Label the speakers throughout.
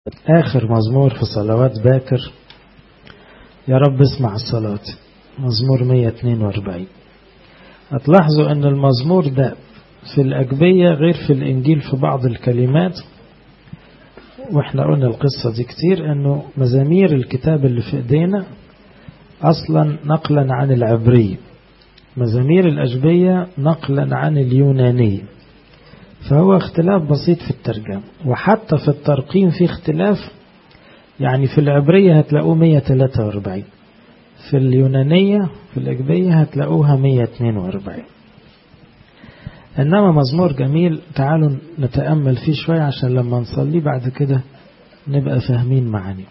Speaker 1: آخر مزمور في صلوات باكر يا رب اسمع الصلاة مزمور 142 هتلاحظوا أن المزمور ده في الأجبية غير في الإنجيل في بعض الكلمات وإحنا قلنا القصة دي كتير أنه مزامير الكتاب اللي في إيدينا أصلا نقلا عن العبري مزامير الأجبية نقلا عن اليوناني فهو اختلاف بسيط في الترجمة وحتى في الترقيم في اختلاف يعني في العبرية هتلاقوه 143 في اليونانية في الأجبية هتلاقوها 142 إنما مزمور جميل تعالوا نتأمل فيه شوية عشان لما نصلي بعد كده نبقى فاهمين معاني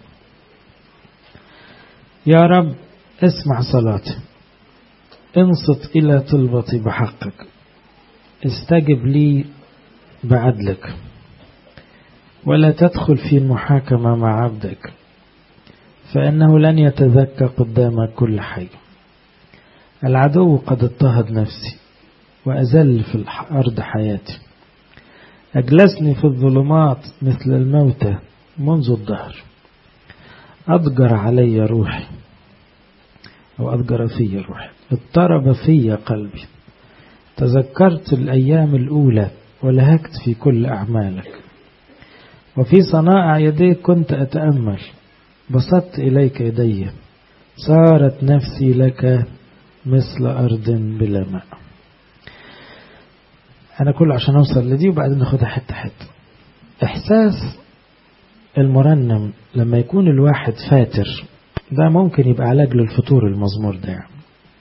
Speaker 1: يا رب اسمع صلاتي انصت إلى طلبتي بحقك استجب لي بعدلك ولا تدخل في المحاكمة مع عبدك فإنه لن يتذكى قدامك كل حي العدو قد اضطهد نفسي وأزل في الأرض حياتي أجلسني في الظلمات مثل الموتى منذ الدهر أضجر علي روحي أو أضجر في روحي اضطرب في قلبي تذكرت الأيام الأولى ولهكت في كل أعمالك وفي صنائع يديك كنت أتأمل بسطت إليك يدي صارت نفسي لك مثل أرض بلا ماء أنا كله عشان أوصل لدي وبعدين ناخدها حتة حتة إحساس المرنم لما يكون الواحد فاتر ده ممكن يبقى علاج للفطور المزمور ده يعني.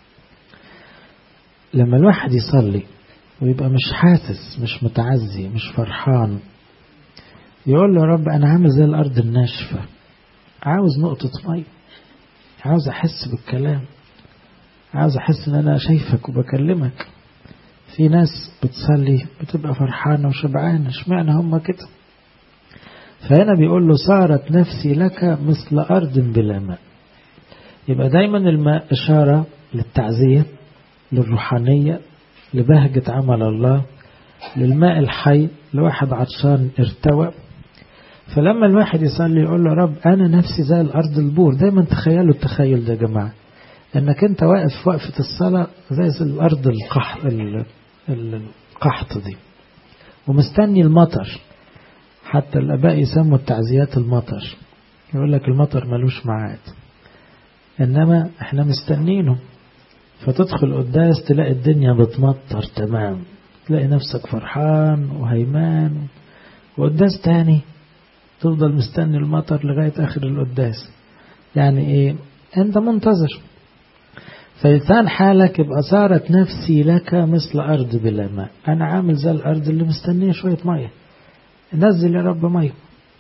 Speaker 1: لما الواحد يصلي ويبقى مش حاسس مش متعزي مش فرحان يقول له يا رب أنا عامل زي الأرض الناشفة عاوز نقطة مية عاوز أحس بالكلام عاوز أحس إن أنا شايفك وبكلمك في ناس بتصلي بتبقى فرحانة وشبعانة اشمعنى هم كده فهنا بيقول له صارت نفسي لك مثل أرض بلا ماء يبقى دايما الماء إشارة للتعزية للروحانية لبهجة عمل الله للماء الحي لواحد عطشان ارتوى فلما الواحد يصلي يقول له رب أنا نفسي زي الأرض البور دايما تخيلوا التخيل ده يا جماعة أنك أنت واقف وقفة الصلاة زي الأرض القحط, القحط دي ومستني المطر حتى الآباء يسموا التعزيات المطر يقول لك المطر ملوش معاد إنما احنا مستنينه فتدخل قداس تلاقي الدنيا بتمطر تمام تلاقي نفسك فرحان وهيمان وقداس تاني تفضل مستني المطر لغاية آخر القداس يعني ايه انت منتظر فلسان حالك يبقى صارت نفسي لك مثل أرض بلا ماء أنا عامل زي الأرض اللي مستنية شوية مية نزل يا رب مية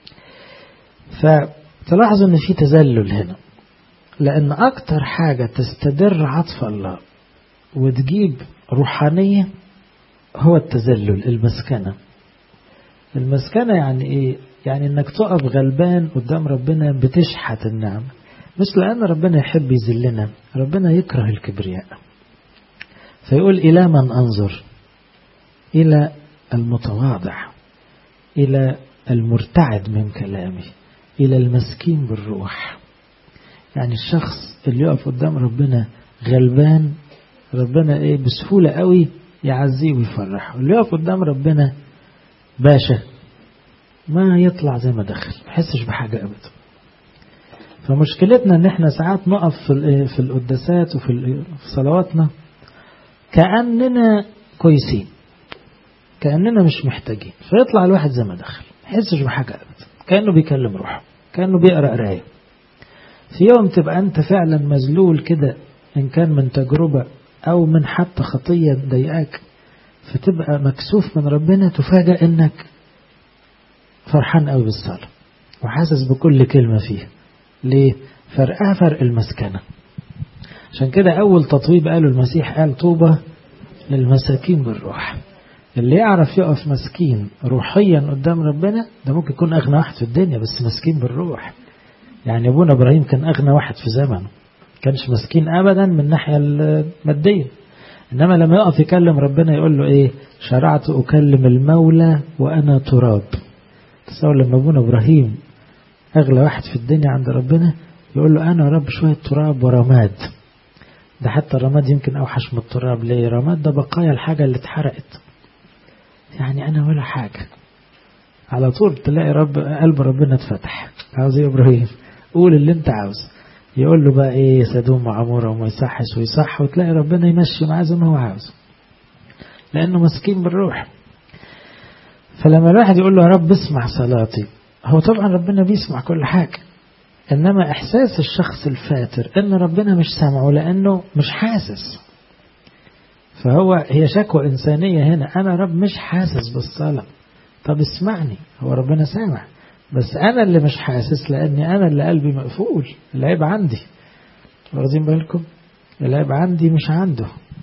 Speaker 1: فتلاحظوا ان في تذلل هنا لأن أكتر حاجة تستدر عطف الله وتجيب روحانية هو التذلل المسكنة المسكنة يعني إيه؟ يعني إنك تقف غلبان قدام ربنا بتشحت النعم مش لأن ربنا يحب يذلنا ربنا يكره الكبرياء فيقول إلى من أنظر إلى المتواضع إلى المرتعد من كلامي إلى المسكين بالروح يعني الشخص اللي يقف قدام ربنا غلبان ربنا ايه بسهولة قوي يعزيه ويفرحه اللي يقف قدام ربنا باشا ما يطلع زي ما دخل ما يحسش بحاجة أبدا فمشكلتنا ان احنا ساعات نقف في في القداسات وفي صلواتنا كأننا كويسين كأننا مش محتاجين فيطلع الواحد زي ما دخل ما يحسش بحاجة أبدا كأنه بيكلم روحه كأنه بيقرأ قرايه في يوم تبقى أنت فعلا مذلول كده إن كان من تجربة أو من حتى خطية ضايقاك فتبقى مكسوف من ربنا تفاجأ إنك فرحان قوي بالصلاة وحاسس بكل كلمة فيها ليه؟ فرقها فرق المسكنة عشان كده أول تطويب قاله المسيح قال طوبة للمساكين بالروح اللي يعرف يقف مسكين روحيا قدام ربنا ده ممكن يكون أغنى واحد في الدنيا بس مسكين بالروح يعني أبونا إبراهيم كان أغنى واحد في زمنه كانش مسكين أبدا من الناحية المادية إنما لما يقف يكلم ربنا يقول له إيه شرعت أكلم المولى وأنا تراب تصور لما أبونا إبراهيم أغلى واحد في الدنيا عند ربنا يقول له أنا رب شوية تراب ورماد ده حتى الرماد يمكن أوحش من التراب ليه رماد ده بقايا الحاجة اللي اتحرقت يعني أنا ولا حاجة على طول تلاقي رب قلب ربنا اتفتح عاوز ايه ابراهيم قول اللي انت عاوز يقول له بقى ايه سدوم وعمورة وما يصحش ويصح وتلاقي ربنا يمشي معاه زي ما هو عاوز لانه مسكين بالروح فلما الواحد يقول له يا رب اسمع صلاتي هو طبعا ربنا بيسمع كل حاجة انما احساس الشخص الفاتر ان ربنا مش سامعه لانه مش حاسس فهو هي شكوى انسانية هنا انا رب مش حاسس بالصلاة طب اسمعني هو ربنا سامع بس انا اللي مش حاسس لاني انا اللي قلبي مقفول العيب عندي واخدين بالكم العيب عندي مش عنده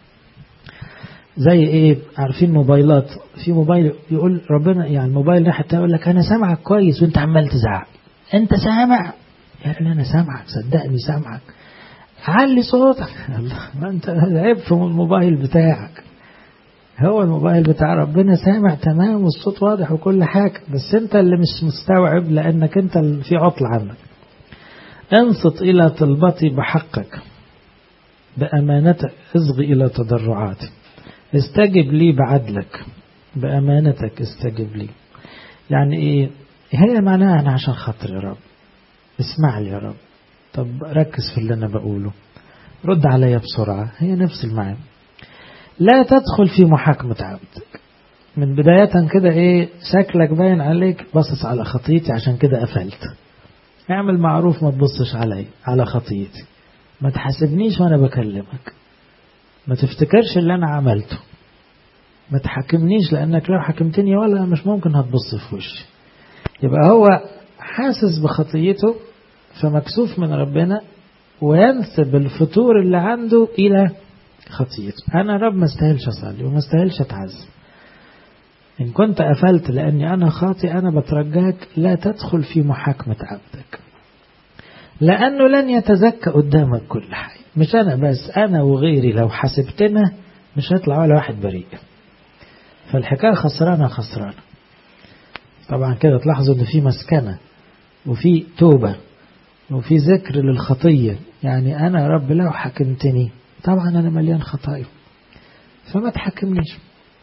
Speaker 1: زي ايه عارفين موبايلات في موبايل يقول ربنا يعني الموبايل حتى يقول لك انا سامعك كويس وانت عمال تزعق انت سامع يا ابني انا سامعك صدقني سامعك علي صوتك الله ما انت العيب في الموبايل بتاعك هو الموبايل بتاع ربنا سامع تمام والصوت واضح وكل حاجة بس انت اللي مش مستوعب لانك انت اللي في عطل عنك انصت الى طلبتي بحقك بأمانتك اصغي الى تضرعاتي استجب لي بعدلك بأمانتك استجب لي يعني ايه هي معناها انا عشان خاطر يا رب اسمع لي يا رب طب ركز في اللي انا بقوله رد عليا بسرعة هي نفس المعنى لا تدخل في محاكمة عبدك من بداية كده ايه شكلك باين عليك باصص على خطيتي عشان كده قفلت اعمل معروف ما تبصش علي على خطيتي ما تحاسبنيش وانا بكلمك ما تفتكرش اللي انا عملته ما تحاكمنيش لانك لو حكمتني ولا مش ممكن هتبص في وشي يبقى هو حاسس بخطيته فمكسوف من ربنا وينسب الفتور اللي عنده الى خطيته أنا رب ما استاهلش أصلي وما استاهلش أتعذب إن كنت قفلت لأني أنا خاطئ أنا بترجاك لا تدخل في محاكمة عبدك لأنه لن يتزكى قدامك كل حي مش أنا بس أنا وغيري لو حسبتنا مش هيطلع ولا واحد بريء فالحكاية خسرانة خسرانة طبعا كده تلاحظوا ان في مسكنة وفي توبة وفي ذكر للخطية يعني أنا رب لو حكمتني طبعا أنا مليان خطايا فما تحكمنيش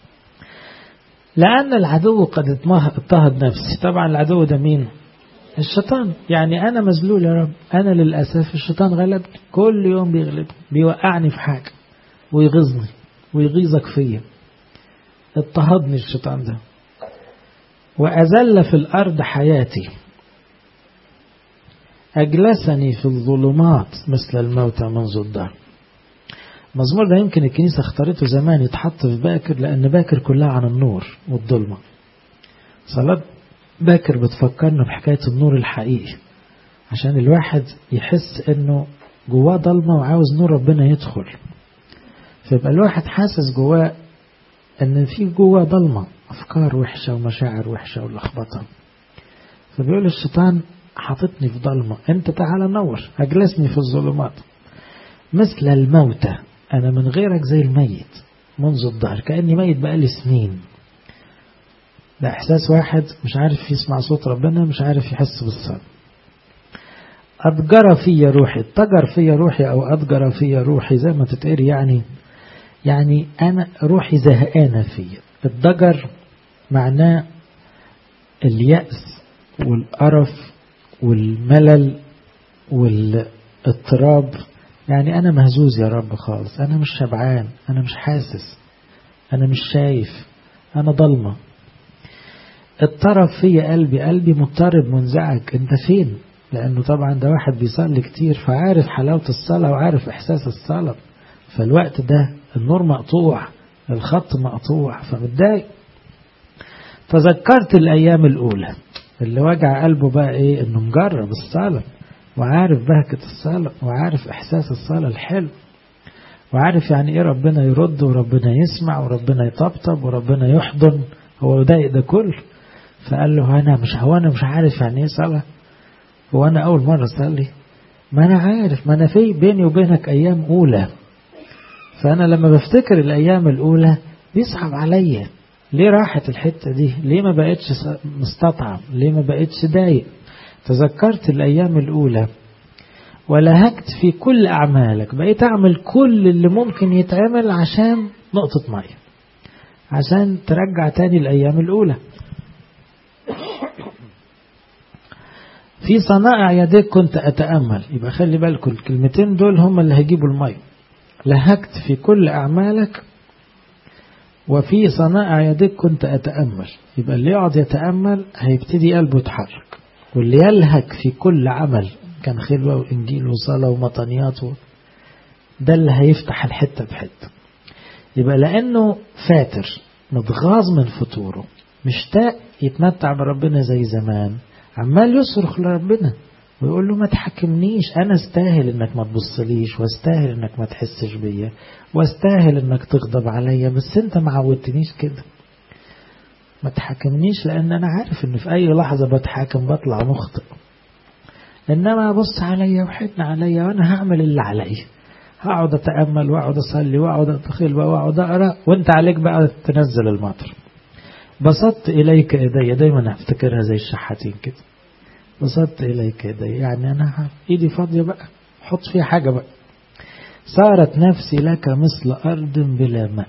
Speaker 1: لأن العدو قد اضطهد نفسي طبعا العدو ده مين الشيطان يعني أنا مذلول يا رب أنا للأسف الشيطان غلب كل يوم بيغلب بيوقعني في حاجة ويغيظني ويغيظك فيا اضطهدني الشيطان ده وأزل في الأرض حياتي أجلسني في الظلمات مثل الموتى منذ الدهر المزمور ده يمكن الكنيسة اختارته زمان يتحط في باكر لأن باكر كلها عن النور والظلمة صلاة باكر بتفكرنا بحكاية النور الحقيقي عشان الواحد يحس انه جواه ضلمة وعاوز نور ربنا يدخل فيبقى الواحد حاسس جواه ان في جواه ضلمة افكار وحشة ومشاعر وحشة ولخبطة فبيقول الشيطان حاططني في ضلمة انت تعالى نور اجلسني في الظلمات مثل الموتى أنا من غيرك زي الميت منذ الظهر كأني ميت بقالي سنين ده إحساس واحد مش عارف يسمع صوت ربنا مش عارف يحس بالصلاة أضجر في روحي اتجر في روحي أو أضجر في روحي زي ما تتقري يعني يعني أنا روحي زهقانة فيا الضجر معناه اليأس والقرف والملل والاضطراب يعني أنا مهزوز يا رب خالص أنا مش شبعان أنا مش حاسس أنا مش شايف أنا ضلمة اضطرب في قلبي قلبي مضطرب منزعج أنت فين لأنه طبعا ده واحد بيصلي كتير فعارف حلاوة الصلاة وعارف إحساس الصلاة فالوقت ده النور مقطوع الخط مقطوع فمتضايق تذكرت الأيام الأولى اللي وجع قلبه بقى إيه إنه مجرب الصلاة وعارف بهجة الصلاة وعارف إحساس الصلاة الحلو وعارف يعني إيه ربنا يرد وربنا يسمع وربنا يطبطب وربنا يحضن هو يضايق ده كله فقال له أنا مش هو أنا مش عارف يعني إيه صلاة هو أنا أول مرة أصلي ما أنا عارف ما أنا في بيني وبينك أيام أولى فأنا لما بفتكر الأيام الأولى بيصعب عليا ليه راحت الحتة دي ليه ما بقتش مستطعم ليه ما بقتش ضايق تذكرت الأيام الأولى ولهجت في كل أعمالك بقيت أعمل كل اللي ممكن يتعمل عشان نقطة مية عشان ترجع تاني الأيام الأولى في صنائع يديك كنت أتأمل يبقى خلي بالكم الكلمتين دول هم اللي هيجيبوا المية لهجت في كل أعمالك وفي صنائع يديك كنت أتأمل يبقى اللي يقعد يتأمل هيبتدي قلبه يتحرك واللي يلهج في كل عمل كان خلوة وإنجيل وصلاة ومطنيات ده اللي هيفتح الحتة بحتة يبقى لأنه فاتر متغاظ من فطوره مشتاق يتمتع بربنا زي زمان عمال يصرخ لربنا ويقول له ما تحكمنيش انا استاهل انك ما تبصليش واستاهل انك ما تحسش بيا واستاهل انك تغضب عليا بس انت ما عودتنيش كده ما تحكمنيش لان انا عارف ان في اي لحظة بتحاكم بطلع مخطئ انما بص عليا وحن عليا وانا هعمل اللي عليا هقعد اتامل واقعد اصلي واقعد اتخيل واقعد اقرا وانت عليك بقى تنزل المطر بسطت اليك ايدي دايما افتكرها زي الشحاتين كده بسطت إليك يدي يعني أنا إيدي فاضية بقى حط فيها حاجة بقى صارت نفسي لك مثل أرض بلا ماء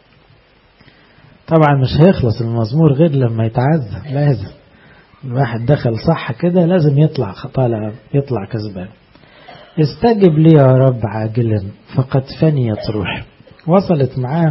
Speaker 1: طبعا مش هيخلص المزمور غير لما يتعذب لازم الواحد دخل صح كده لازم يطلع طالع يطلع كسبان استجب لي يا رب عاجلا فقد فنيت روحي وصلت معاه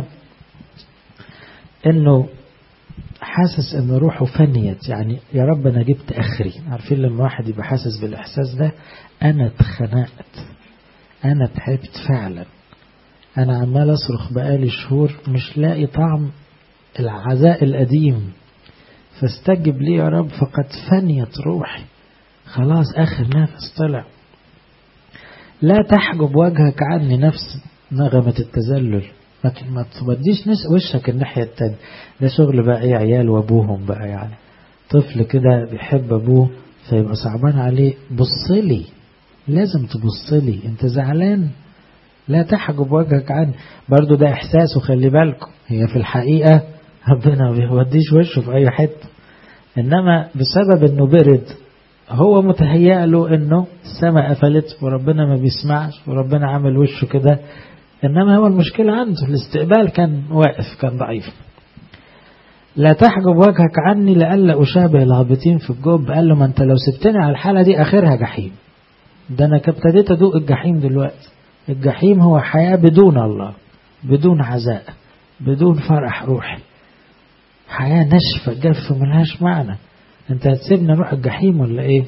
Speaker 1: انه حاسس ان روحه فنيت يعني يا رب انا جبت اخري عارفين لما واحد يبقى حاسس بالاحساس ده انا اتخنقت انا تعبت فعلا انا عمال اصرخ بقالي شهور مش لاقي طعم العزاء القديم فاستجب لي يا رب فقد فنيت روحي خلاص اخر نفس طلع لا تحجب وجهك عني نفس نغمة التذلل ما توديش وشك الناحية التانية ده شغل بقى ايه عيال وابوهم بقى يعني طفل كده بيحب ابوه فيبقى صعبان عليه بصلي لازم تبصلي انت زعلان لا تحجب وجهك عني برضو ده احساس وخلي بالكم هي في الحقيقة ربنا ما بيوديش وشه في اي حتة انما بسبب انه برد هو متهيأ له انه السماء قفلت وربنا ما بيسمعش وربنا عامل وشه كده إنما هو المشكلة عنده الاستقبال كان واقف كان ضعيف لا تحجب وجهك عني لألا أشابه الهابطين في الجب قال له ما أنت لو سبتني على الحالة دي آخرها جحيم ده أنا ابتديت أدوق الجحيم دلوقتي الجحيم هو حياة بدون الله بدون عزاء بدون فرح روحي حياة نشفة جافة ملهاش معنى أنت هتسيبني أروح الجحيم ولا إيه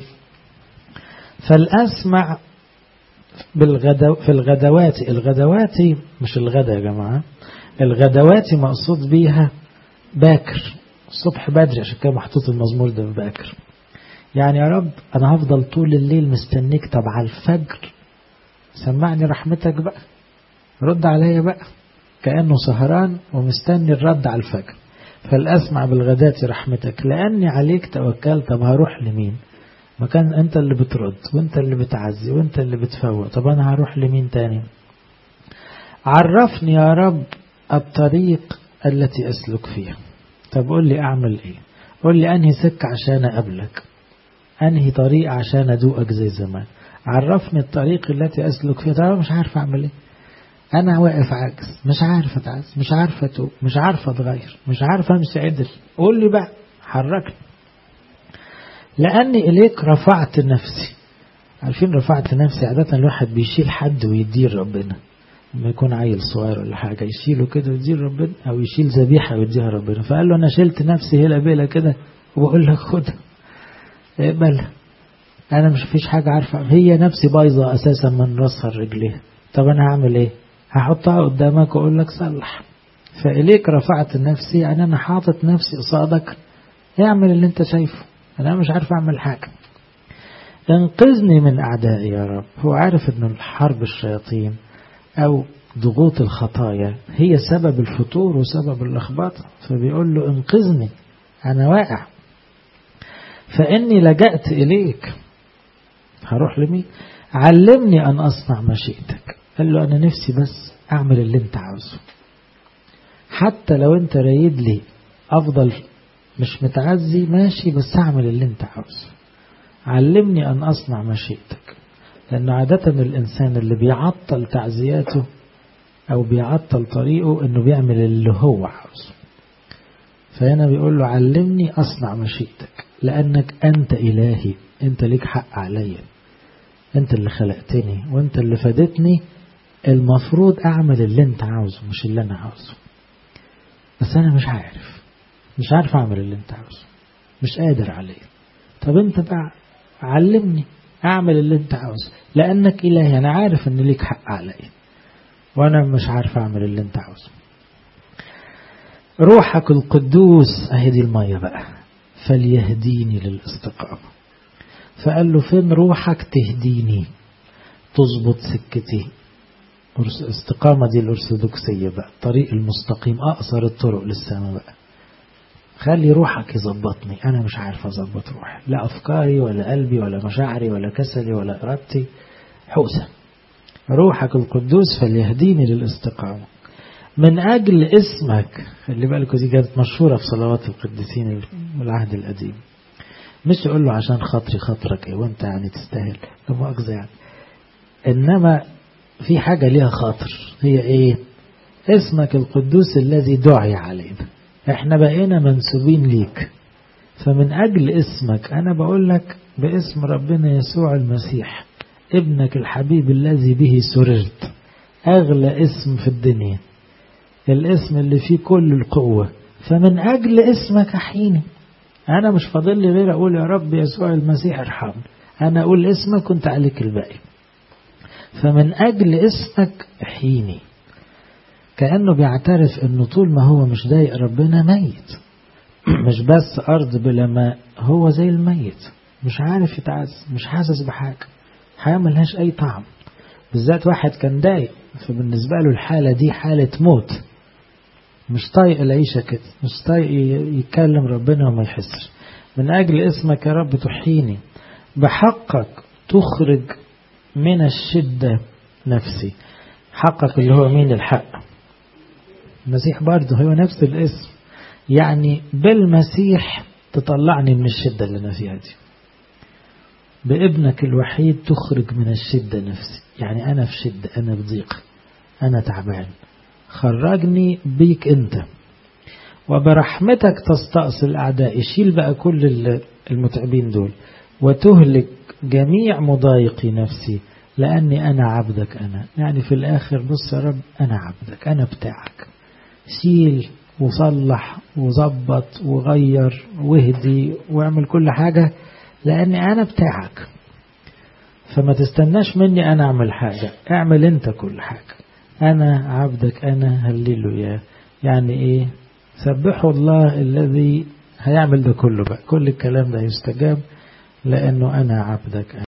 Speaker 1: فالأسمع بالغدو في الغدوات الغدوات مش الغدا يا جماعة الغدوات مقصود بيها باكر الصبح بدري عشان كده محطوط المزمور ده باكر يعني يا رب أنا هفضل طول الليل مستنيك طب على الفجر سمعني رحمتك بقى رد عليا بقى كأنه سهران ومستني الرد على الفجر فالأسمع بالغداة رحمتك لأني عليك توكلت طب هروح لمين ما كان أنت اللي بترد وأنت اللي بتعزي وأنت اللي بتفوق طب أنا هروح لمين تاني عرفني يا رب الطريق التي أسلك فيها طب قول لي أعمل إيه قول لي أنهي سكة عشان أقابلك أنهي طريق عشان أدوقك زي زمان عرفني الطريق التي أسلك فيها طب مش عارف أعمل إيه أنا واقف عاجز مش عارف أتعز مش عارف أتوب مش عارف أتغير مش عارف أمشي عدل قول لي بقى حركني لأني إليك رفعت نفسي عارفين رفعت نفسي عادة الواحد بيشيل حد ويدير ربنا لما يكون عيل صغير ولا حاجة يشيله كده ويدير ربنا أو يشيل ذبيحة ويديها ربنا فقال له أنا شلت نفسي هلا بيلا كده وبقول لك خدها اقبلها أنا مش فيش حاجة عارفة هي نفسي بايظة أساسا من راسها لرجليها طب أنا هعمل إيه هحطها قدامك وأقول لك صلح فإليك رفعت نفسي يعني أنا حاطط نفسي قصادك اعمل اللي أنت شايفه أنا مش عارف أعمل حاجة انقذني من أعدائي يا رب هو عارف أن الحرب الشياطين أو ضغوط الخطايا هي سبب الفتور وسبب اللخبطة فبيقول له انقذني أنا واقع فإني لجأت إليك هروح لمين علمني أن أصنع مشيئتك قال له أنا نفسي بس أعمل اللي أنت عاوزه حتى لو أنت رايد لي أفضل مش متعزي ماشي بس أعمل اللي أنت عاوزه علمني أن أصنع مشيئتك لأن عادة الإنسان اللي بيعطل تعزياته أو بيعطل طريقه إنه بيعمل اللي هو عاوزه فهنا بيقول له علمني أصنع مشيئتك لأنك أنت إلهي أنت ليك حق عليا أنت اللي خلقتني وأنت اللي فادتني المفروض أعمل اللي أنت عاوزه مش اللي أنا عاوزه بس أنا مش عارف مش عارف أعمل اللي أنت عاوزه مش قادر عليه طب أنت بقى علمني أعمل اللي أنت عاوزه لأنك إلهي أنا عارف أن ليك حق عليا وأنا مش عارف أعمل اللي أنت عاوزه روحك القدوس أهي دي المية بقى فليهديني للاستقامة فقال له فين روحك تهديني تظبط سكتي استقامة دي الأرثوذكسية بقى الطريق المستقيم أقصر الطرق للسماء بقى خلي روحك يظبطني أنا مش عارف أظبط روحي لا أفكاري ولا قلبي ولا مشاعري ولا كسلي ولا إرادتي حوسة روحك القدوس فليهديني للاستقامة من أجل اسمك خلي بالكوا دي كانت مشهورة في صلوات القديسين العهد القديم مش يقول له عشان خاطري خاطرك ايه وانت يعني تستاهل لا مؤاخذة يعني انما في حاجة ليها خاطر هي ايه اسمك القدوس الذي دعي علينا احنا بقينا منسوبين ليك فمن اجل اسمك انا بقول لك باسم ربنا يسوع المسيح ابنك الحبيب الذي به سررت اغلى اسم في الدنيا الاسم اللي فيه كل القوة فمن أجل اسمك أحيني أنا مش فاضل لي غير أقول يا رب يسوع المسيح ارحمني أنا أقول اسمك كنت عليك الباقي فمن أجل اسمك احيني كأنه بيعترف أنه طول ما هو مش ضايق ربنا ميت مش بس أرض بلا ماء هو زي الميت مش عارف يتعز مش حاسس بحاجة حياة ملهاش أي طعم بالذات واحد كان ضايق فبالنسبة له الحالة دي حالة موت مش طايق العيشة كده مش طايق يتكلم ربنا وما يحسش من أجل اسمك يا رب تحييني بحقك تخرج من الشدة نفسي حقك اللي هو مين الحق المسيح برضه هو نفس الاسم يعني بالمسيح تطلعني من الشدة اللي أنا فيها دي بابنك الوحيد تخرج من الشدة نفسي يعني أنا في شدة أنا بضيق أنا تعبان خرجني بيك أنت وبرحمتك تستأصل أعدائي شيل بقى كل المتعبين دول وتهلك جميع مضايقي نفسي لأني أنا عبدك أنا يعني في الآخر بص يا رب أنا عبدك أنا بتاعك شيل وصلح وظبط وغير واهدي واعمل كل حاجة لأني أنا بتاعك فما تستناش مني أنا أعمل حاجة اعمل أنت كل حاجة أنا عبدك أنا هللويا يعني إيه سبحوا الله الذي هيعمل ده كله بقى كل الكلام ده يستجاب لأنه أنا عبدك